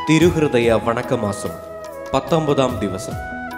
തിരുഹൃദയ വണക്കമാസം പത്തൊമ്പതാം ദിവസം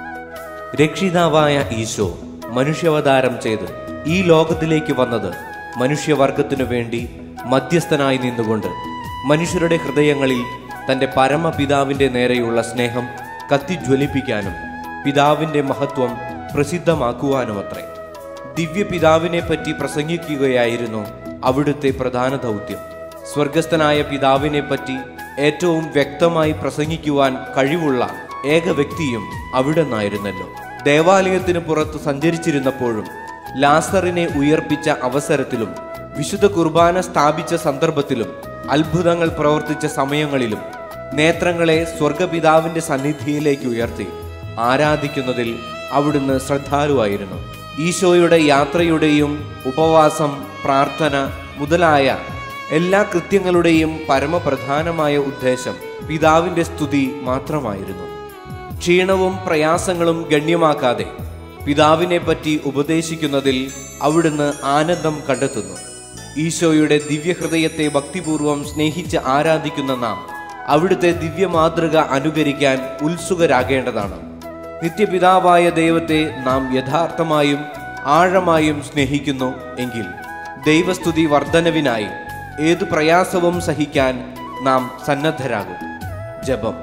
രക്ഷിതാവായ ഈശോ മനുഷ്യാവതാരം ചെയ്ത് ഈ ലോകത്തിലേക്ക് വന്നത് മനുഷ്യവർഗത്തിനു വേണ്ടി മധ്യസ്ഥനായി നിന്നുകൊണ്ട് മനുഷ്യരുടെ ഹൃദയങ്ങളിൽ തൻ്റെ പരമപിതാവിൻ്റെ നേരെയുള്ള സ്നേഹം കത്തിജ്വലിപ്പിക്കാനും പിതാവിൻ്റെ മഹത്വം പ്രസിദ്ധമാക്കുവാനുമത്രേ ദിവ്യപിതാവിനെ പറ്റി പ്രസംഗിക്കുകയായിരുന്നു അവിടുത്തെ പ്രധാന ദൗത്യം സ്വർഗസ്ഥനായ പിതാവിനെ പറ്റി ഏറ്റവും വ്യക്തമായി പ്രസംഗിക്കുവാൻ കഴിവുള്ള ഏക വ്യക്തിയും അവിടെ നിന്നായിരുന്നല്ലോ ദേവാലയത്തിന് പുറത്ത് സഞ്ചരിച്ചിരുന്നപ്പോഴും ലാസറിനെ ഉയർപ്പിച്ച അവസരത്തിലും വിശുദ്ധ കുർബാന സ്ഥാപിച്ച സന്ദർഭത്തിലും അത്ഭുതങ്ങൾ പ്രവർത്തിച്ച സമയങ്ങളിലും നേത്രങ്ങളെ സ്വർഗപിതാവിന്റെ സന്നിധിയിലേക്ക് ഉയർത്തി ആരാധിക്കുന്നതിൽ അവിടുന്ന് ശ്രദ്ധാലുവായിരുന്നു ഈശോയുടെ യാത്രയുടെയും ഉപവാസം പ്രാർത്ഥന മുതലായ എല്ലാ കൃത്യങ്ങളുടെയും പരമപ്രധാനമായ ഉദ്ദേശം പിതാവിന്റെ സ്തുതി മാത്രമായിരുന്നു ക്ഷീണവും പ്രയാസങ്ങളും ഗണ്യമാക്കാതെ പിതാവിനെ പറ്റി ഉപദേശിക്കുന്നതിൽ അവിടുന്ന് ആനന്ദം കണ്ടെത്തുന്നു ഈശോയുടെ ദിവ്യഹൃദയത്തെ ഭക്തിപൂർവം സ്നേഹിച്ച് ആരാധിക്കുന്ന നാം അവിടുത്തെ ദിവ്യമാതൃക അനുകരിക്കാൻ ഉത്സുകരാകേണ്ടതാണ് നിത്യപിതാവായ ദൈവത്തെ നാം യഥാർത്ഥമായും ആഴമായും സ്നേഹിക്കുന്നു എങ്കിൽ ദൈവസ്തുതി വർധനവിനായി ഏതു പ്രയാസവും സഹിക്കാൻ നാം സന്നദ്ധരാകും ജപം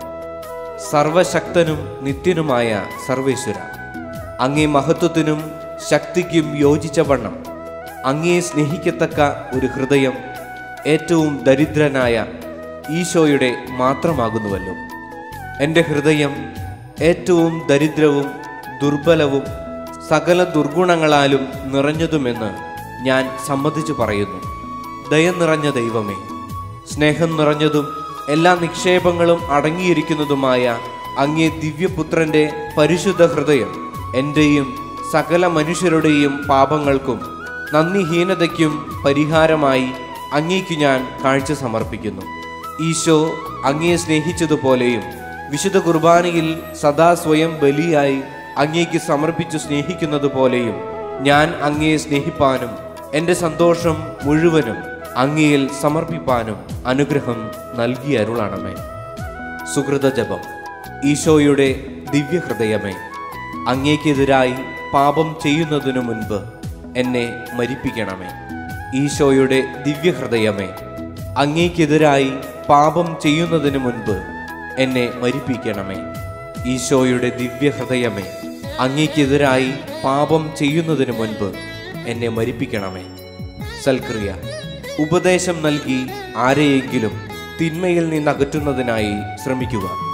സർവശക്തനും നിത്യനുമായ സർവേശ്വര അങ്ങേ മഹത്വത്തിനും ശക്തിക്കും യോജിച്ച വണ്ണം അങ്ങേ സ്നേഹിക്കത്തക്ക ഒരു ഹൃദയം ഏറ്റവും ദരിദ്രനായ ഈശോയുടെ മാത്രമാകുന്നുവല്ലോ എൻ്റെ ഹൃദയം ഏറ്റവും ദരിദ്രവും ദുർബലവും സകല ദുർഗുണങ്ങളാലും നിറഞ്ഞതുമെന്ന് ഞാൻ സമ്മതിച്ചു പറയുന്നു ദയ നിറഞ്ഞ ദൈവമേ സ്നേഹം നിറഞ്ഞതും എല്ലാ നിക്ഷേപങ്ങളും അടങ്ങിയിരിക്കുന്നതുമായ അങ്ങേ ദിവ്യപുത്രന്റെ പരിശുദ്ധ ഹൃദയം എൻ്റെയും സകല മനുഷ്യരുടെയും പാപങ്ങൾക്കും നന്ദിഹീനതയ്ക്കും പരിഹാരമായി അങ്ങേക്ക് ഞാൻ കാഴ്ച സമർപ്പിക്കുന്നു ഈശോ അങ്ങയെ സ്നേഹിച്ചതുപോലെയും വിശുദ്ധ കുർബാനയിൽ സദാ സ്വയം ബലിയായി അങ്ങേക്ക് സമർപ്പിച്ചു സ്നേഹിക്കുന്നത് പോലെയും ഞാൻ അങ്ങയെ സ്നേഹിപ്പാനും എൻ്റെ സന്തോഷം മുഴുവനും അങ്ങയിൽ സമർപ്പിപ്പാനും അനുഗ്രഹം നൽകി അരുളണമേ സുഹൃത ജപം ഈശോയുടെ ദിവ്യഹൃദയമേ അങ്ങേക്കെതിരായി പാപം ചെയ്യുന്നതിനു മുൻപ് എന്നെ മരിപ്പിക്കണമേ ഈശോയുടെ ദിവ്യഹൃദയമേ അങ്ങേക്കെതിരായി പാപം ചെയ്യുന്നതിന് മുൻപ് എന്നെ മരിപ്പിക്കണമേ ഈശോയുടെ ദിവ്യഹൃദയമേ അങ്ങേക്കെതിരായി പാപം ചെയ്യുന്നതിന് മുൻപ് എന്നെ മരിപ്പിക്കണമേ സൽക്രിയ ഉപദേശം നൽകി ആരെയെങ്കിലും തിന്മയിൽ നിന്ന് അകറ്റുന്നതിനായി ശ്രമിക്കുക